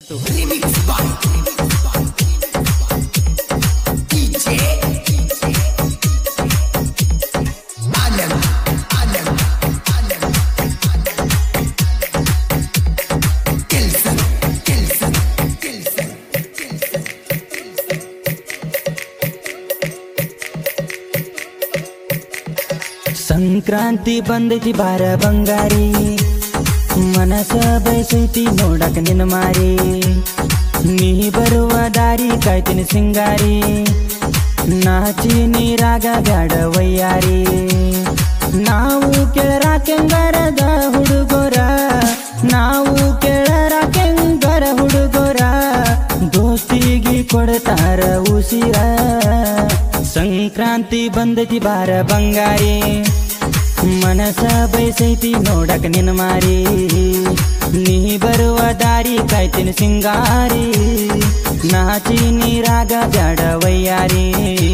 ಸಂಕ್ರಾಂತಿ ಬಂದೈತಿ ಬಾರ ಬಂಗಾರಿ ಮನಸ ಬಯಸೈತಿ ನೋಡಕ ನಿನ್ನ ಮಾರಿ ನೀ ಬರುವ ದಾರಿ ಕಾಯ್ತೀನಿ ಸಿಂಗಾರಿ ನಾಚಿ ನೀರಾಗ ಬ್ಯಾಡ ವಯ್ಯಾರಿ ನಾವು ಕೆಳರ ಕೆಂಗರದ ಹುಡುಗೋರ ನಾವು ಕೆಳರ ಕೆಂಗರ ಹುಡುಗೋರ ದೋಸ್ತಿಗೆ ಕೊಡ್ತಾರ ಉಸಿರ ಸಂಕ್ರಾಂತಿ ಬಂದೈತಿ ಬಾರ ಬಂಗಾರಿ ಮನಸ ಬಯಸೈತಿ ನೋಡಕ ನಿನ್ನ ಮಾರಿ ನೀ ಬರುವ ದಾರಿ ಕಾಯ್ತೀನಿ ಸಿಂಗಾರಿ ನಾಚಿ ನೀರಾಗ ಬ್ಯಾಡ ವಯ್ಯಾರಿ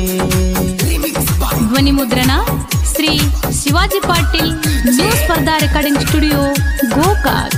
ಧ್ವನಿ ಮುದ್ರಣ ಶ್ರೀ ಶಿವಾಜಿ ಪಾಟೀಲ್ ನ್ಯೂ ಸ್ಪರ್ಧಾ ರೆಕಾರ್ಡಿಂಗ್ ಸ್ಟುಡಿಯೋ ಗೋಕಾಕ್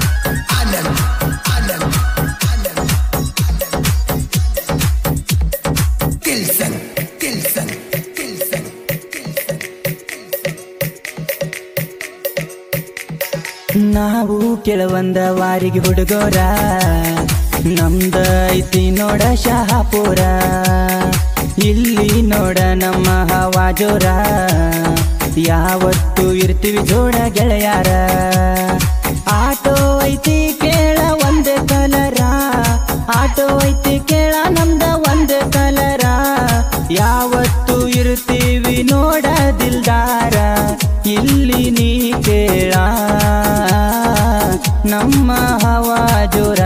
ನಾವು ಕೆಲವೊಂದ ವಾರಿಗೆ ಹುಡುಗೋರ ನಮ್ದ ಐತಿ ನೋಡ ಶಹಾಪುರ ಇಲ್ಲಿ ನೋಡ ನಮ್ಮ ಹವಾ ಜೋರ ಯಾವತ್ತು ಇರ್ತೀವಿ ಜೋಡ ಗೆಳೆಯಾರ ಆಟೋ ಐತಿ ಕೇಳ ಒಂದೇ ಕಲರ ಆಟೋ ಐತಿ ಕೇಳ ನಮ್ದ ಒಂದೇ ಕಲರ ಯಾವತ್ತು ಇರ್ತೀವಿ ನೋಡ ದಿಲ್ದಾರ ಇಲ್ಲಿ ನೀ ಕೇಳ ನಮ್ಮ ಹವಾ ಜೋರ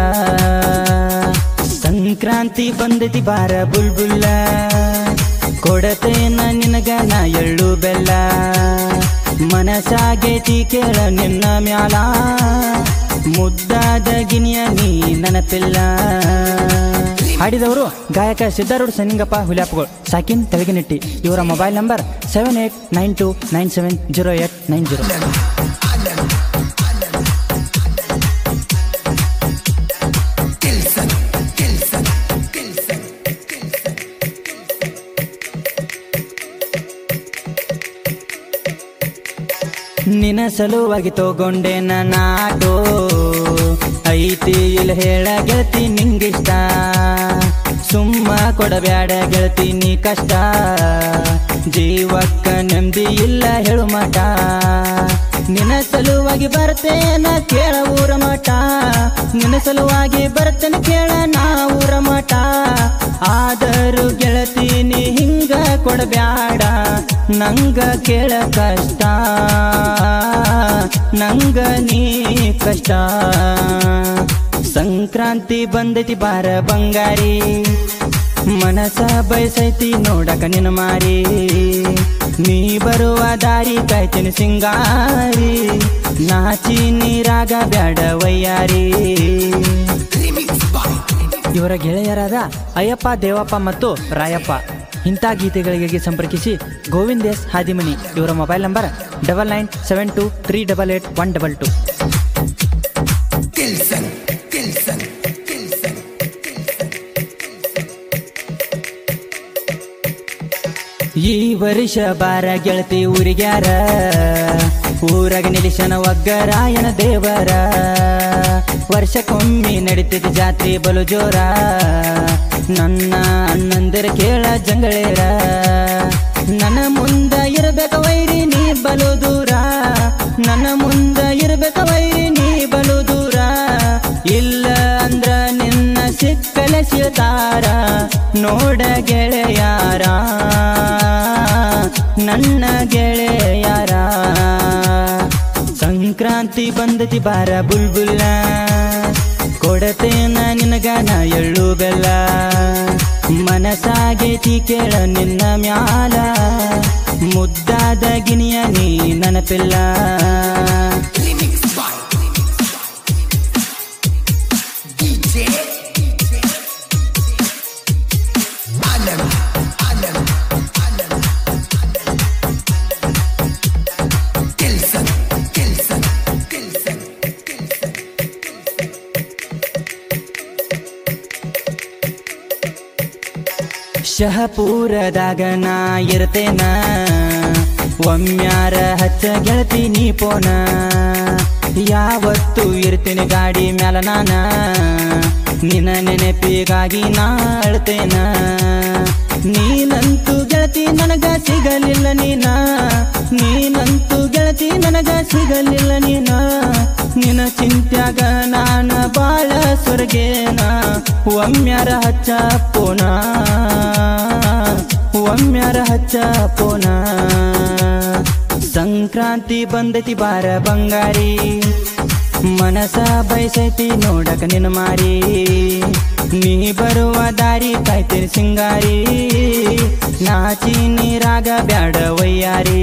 ಸಂಕ್ರಾಂತಿ ಬಂದೈತಿ ಬಾರ ಬುಲ್ಬುಲ್ಲ ಕೊಡತೇನ ನಿನಗ ನಾ ಎಳ್ಳು ಬೆಲ್ಲ ಮನಸಾಗೇತಿ ಕೇಳ ನಿನ್ನ ಮ್ಯಾಲ ಮುದ್ದಾದ ಗಿನಿಯ ನೀ ನೆನಪಿಲ್ಲ ಹಾಡಿದವರು ಗಾಯಕ ಸಿದ್ಧಾರೂಢ ಸನಿಂಗಪ್ಪ ಹುಲ್ಯಾಪ್ಗಳು ಸಾಕಿನ್ ತೆಳಗಿನಿಟ್ಟಿ ಇವರ mobile number seven eight nine two nine seven zero eight nine zero ನಿನ ಸಲುವಾಗಿ ತಗೊಂಡೆ ನಾಟೋ ಐತಿ ಇಲ್ಲಿ ಹೇಳ ಗೆಳತಿ ನಿಂಗಿಷ್ಟ ಸುಮ್ಮ ಕೊಡಬ್ಯಾಡ ಗೆಳತಿ ನೀ ಕಷ್ಟ ಜೀವಕ್ಕ ನೆಮ್ಮದಿ ಇಲ್ಲ ಹೇಳು ಮಠ ನಿನ ಸಲುವಾಗಿ ಬರ್ತೇನ ಕೇಳ ಊರ ಮಠ ನಿನ ಸಲುವಾಗಿ ಬರ್ತೇನೆ ಕೇಳ ನಾ ಊರ ಮಠ ಆದರೂ ಗೆಳತಿ ನೀ ಹಿಂಗ ಕೊಡಬ್ಯಾಡ ನಂಗ ಕೇಳ ಕಷ್ಟ ನಂಗ ನೀ ಕಷ್ಟ ಸಂಕ್ರಾಂತಿ ಬಂದೈತಿ ಬಾರ ಬಂಗಾರಿ ಮನಸ ಬಯಸೈತಿ ನೋಡಕ ನಿನ್ನ ಮಾರಿ ನೀ ಬರುವ ದಾರಿ ಕಾಯ್ತೀನಿ ಸಿಂಗಾರಿ ನಾಚಿ ನೀರಾಗ ಬ್ಯಾಡ ವಯ್ಯಾರಿ ಇವರ ಗೆಳೆಯರಾದ ಅಯ್ಯಪ್ಪ ದೇವಪ್ಪ ಮತ್ತು ರಾಯಪ್ಪ ಇಂಥ ಗೀತೆಗಳಿಗೆ ಸಂಪರ್ಕಿಸಿ ಗೋವಿಂದ್ ಎಸ್ ಹಾದಿಮನಿ ಇವರ mobile number double nine seven two three double eight one double two ಈ ವರ್ಷ ಬಾರ ಗೆಳತಿ ಊರಿಗ್ಯಾರ ಊರಾಗ ನಿಲಿಶನ ಒಗ್ಗರಾಯಣ ದೇವರ ವರ್ಷಕ್ಕೊಮ್ಮೆ ನಡೀತೈತಿ ಜಾತ್ರೆ ಬಲು ಜೋರ ನನ್ನ ಅಣ್ಣಂದಿರ ಕೇಳ ಜಂಗಳೇರ ನನ್ನ ಮುಂದ ಇರಬೇಕ ವೈರಿ ನೀ ಬಲು ದೂರ ನನ್ನ ಮುಂದ ಇರಬೇಕ ವೈರಿ ನೀ ಬಲು ದೂರ ಇಲ್ಲ ಅಂದ್ರ ನಿನ್ನ ಸಿಕ್ಕಲ ಸಿತಾರ ನೋಡ ಗೆಳೆಯಾರ ನನ್ನ ಗೆಳೆಯಾರ ಸಂಕ್ರಾಂತಿ ಬಂದತಿ ಬಾರ ಬುಲ್ಬುಲ್ಲ ಕೊಡತೇನ ನಿನಗ ನಾ ಎಳ್ಳು ಬೆಲ್ಲ ಮನಸಾಗೇತಿ ಕೇಳ ನಿನ್ನ ಮ್ಯಾಲ ಮುದ್ದಾದ ಗಿನಿಯ ನೀ ನೆನಪಿಲ್ಲ ಶಹಪೂರದಾಗ ನಾ ಇರ್ತೇನ ಒಮ್ಮ್ಯಾರ ಹಚ್ಚ ಗೆಳತಿ ನೀ ಪೋನ ಯಾವತ್ತು ಇರ್ತೇನೆ ಗಾಡಿ ಮ್ಯಾಲ ನಾನ ನಿನ್ನ ನೆನಪಿಗಾಗಿ ನಾ ಅಳ್ತೇನ ನೀನಂತೂ ಗೆಳತಿ ನನಗ ಸಿಗಲಿಲ್ಲ ನೀನ ನೀನಂತೂ ಗೆಳತಿ ನನಗ ಸಿಗಲಿಲ್ಲ ನೀನ ನಿನ್ನ ಚಿಂತ್ಯಾಗ ನಾನ ಬಾಳ ಸ್ವರ್ಗೇನ ಒಮ್ಮ್ಯಾರ ಹಚ್ಚ ಪೋನ ಒಮ್ಮ್ಯಾರ ಹಚ್ಚ ಪೋನ ಸಂಕ್ರಾಂತಿ ಬಂದೈತಿ ಬಾರ ಬಂಗಾರಿ ಮನಸ ಬಯಸೈತಿ ನೋಡಕ ನಿನ್ನ ಮಾರಿ ನೀ ಬರುವ ದಾರಿ ಕಾಯ್ತೀನಿ ಸಿಂಗಾರಿ ನಾಚಿ ನೀರಾಗ ಬ್ಯಾಡ ವಯ್ಯಾರಿ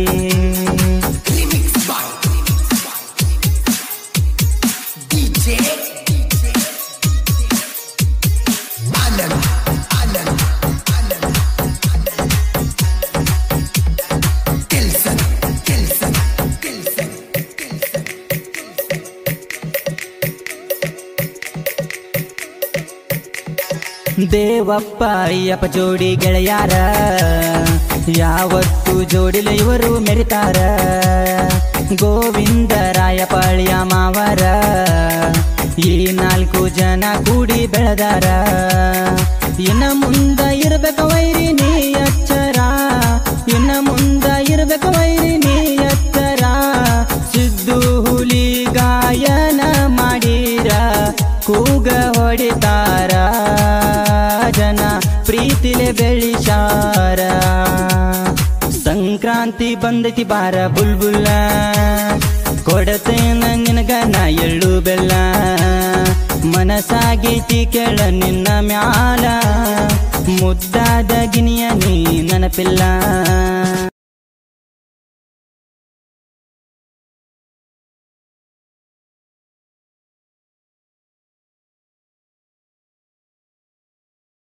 ದೇವಪ್ಪ ಅಯ್ಯಪ್ಪ ಜೋಡಿ ಗೆಳೆಯಾರ ಯಾವತ್ತು ಜೋಡಿಲ ಇವರು ಮೆರಿತಾರ ಗೋವಿಂದ ರಾಯಪಾಳ್ಯ ಮಾವರ ಈ ನಾಲ್ಕು ಜನ ಕೂಡಿ ಬೆಳೆದಾರ ಇನ್ನ ಮುಂದ ಇರ್ಬೇಕ ವೈರಿ ನೀ ಎಚ್ಚರ ಇನ್ನ ಮುಂದ ಇರ್ಬೇಕ ವೈರಿ ನೀ ಎಚ್ಚರ ಸಿದ್ದು ಹುಲಿ ಗಾಯನ ಮಾಡಿರ ಕೂಗ ಹೊಡಿತಾರ ಜನ ಪ್ರೀತಿಲೆ ಬೆಳಿಸಾರ ಸಂಕ್ರಾಂತಿ ಬಂದೈತಿ ಬಾರ ಬುಲ್ಬುಲ್ಲ ಕೊಡತೇನ ನಿನಗ ನಾ ಎಳ್ಳು ಬೆಲ್ಲ ಮನಸಾಗೈತಿ ಕೆಳ ನಿನ್ನ ಮ್ಯಾಲ ಮುದ್ದಾದ ಗಿನಿಯ ನೀ ನೆನಪಿಲ್ಲ